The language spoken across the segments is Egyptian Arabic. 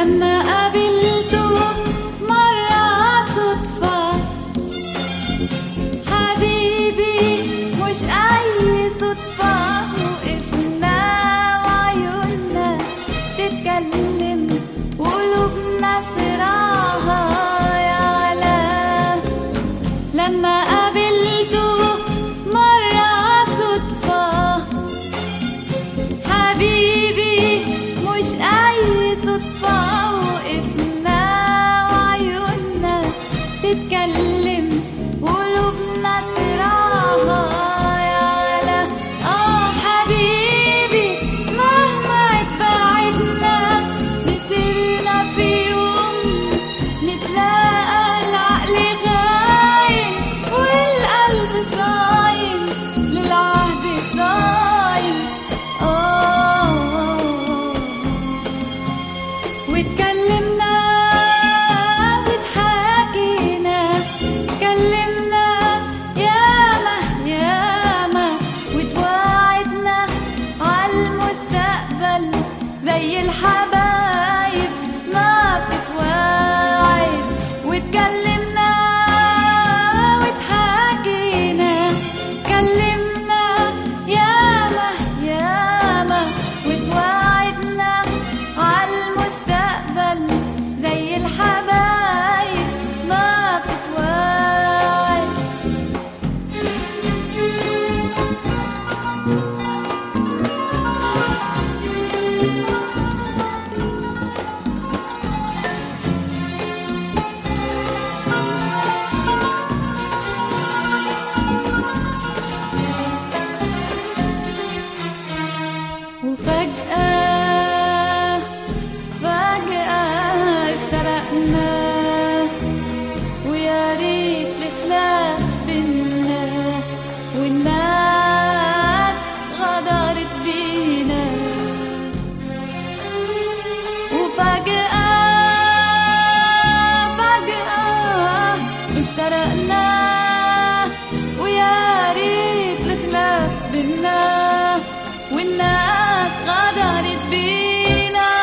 لما قابلته مرة صدفة حبيبي مش أي صدفة وقفنا وعيوننا تتكلم وقلوبنا صراعها يعلى لما قابلته مرة صدفة حبيبي مش أي صدفة وقفنا وعيوننا تتكلم وقلوبنا صراعها يعلى آه حبيبي مهما اتبعدنا مسيرنا في يوم نتلاقى العقل غايم والقلب صايم للعهد صايم آه واتكلمنا واتحاكينا كلمنا ياما ياما وتواعدنا عالمستقبل زي الحبايب ما بتتواعد واتكلمنا واتحاكينا كلمنا ياما ياما وتواعدنا عالمستقبل زي الحبايب ما بتتواعد وفجأة فجأة افترقنا ويا ريت الخلاف بينا والناس غدرت بينا وفجأة فجأة افترقنا ويا ريت الخلاف بينا والناس غدرت بينا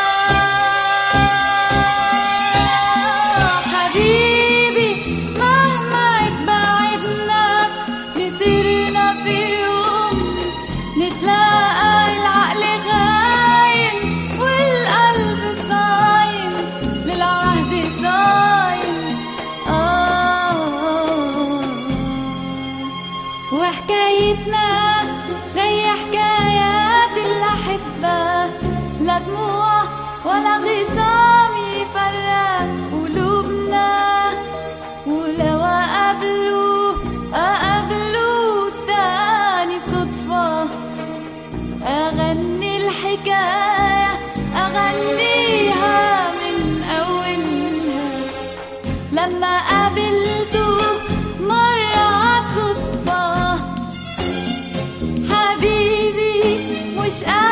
حبيبي مهما اتبعدنا مسيرنا في يوم نتلاقى العقل غايم والقلب صايم للعهد صايم آه وحكايتنا زي حكايات الأحبة لا دموع ولا غصام يفرق قلوبنا ولو أقابلوا أقابلوا تاني صدفة أغني الحكاية أغنيها من أولها لما قابلته مرة صدفة حبيبي مش